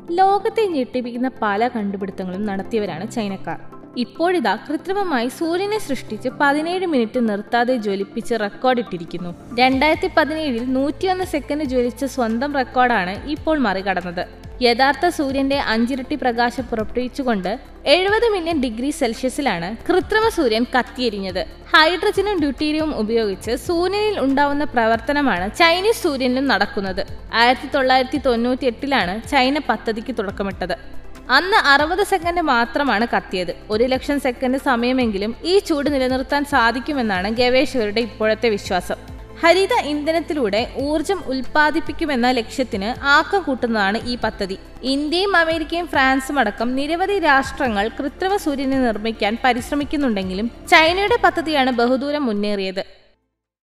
ലോകത്തെ ഞെട്ടിപ്പിക്കുന്ന പല കണ്ടുപിടുത്തങ്ങളും നടത്തിയവരാണ് ചൈനക്കാർ ഇപ്പോഴിതാ കൃത്രിമമായി സൂര്യനെ സൃഷ്ടിച്ച് പതിനേഴ് മിനിറ്റ് നിർത്താതെ ജ്വലിപ്പിച്ച് റെക്കോർഡിട്ടിരിക്കുന്നു രണ്ടായിരത്തി പതിനേഴിൽ നൂറ്റിയൊന്ന് സെക്കൻഡ് ജ്വലിച്ച സ്വന്തം റെക്കോർഡാണ് ഇപ്പോൾ മറികടന്നത് യഥാർത്ഥ സൂര്യന്റെ അഞ്ചിരട്ടി പ്രകാശം പുറപ്പെടുവിച്ചുകൊണ്ട് എഴുപത് മില്യൺ ഡിഗ്രി സെൽഷ്യസിലാണ് കൃത്രിമ സൂര്യൻ കത്തിയെരിഞ്ഞത് ഹൈഡ്രജനും ഡ്യൂട്ടീരിയവും ഉപയോഗിച്ച് സൂര്യനിൽ ഉണ്ടാവുന്ന പ്രവർത്തനമാണ് ചൈനീസ് സൂര്യനിലും നടക്കുന്നത് ആയിരത്തി തൊള്ളായിരത്തി തൊണ്ണൂറ്റി എട്ടിലാണ് ചൈന പദ്ധതിക്ക് തുടക്കമിട്ടത് അന്ന് അറുപത് സെക്കൻഡ് മാത്രമാണ് കത്തിയത് ഒരു ലക്ഷം സെക്കൻഡ് സമയമെങ്കിലും ഈ ചൂട് നിലനിർത്താൻ സാധിക്കുമെന്നാണ് ഗവേഷകരുടെ ഇപ്പോഴത്തെ വിശ്വാസം ഹരിത ഇന്ധനത്തിലൂടെ ഊർജം ഉൽപ്പാദിപ്പിക്കുമെന്ന ലക്ഷ്യത്തിന് ആക്കം കൂട്ടുന്നതാണ് ഈ പദ്ധതി ഇന്ത്യയും അമേരിക്കയും ഫ്രാൻസും അടക്കം നിരവധി രാഷ്ട്രങ്ങൾ കൃത്രിമ സൂര്യനെ നിർമ്മിക്കാൻ പരിശ്രമിക്കുന്നുണ്ടെങ്കിലും ചൈനയുടെ പദ്ധതിയാണ് ബഹുദൂരം മുന്നേറിയത്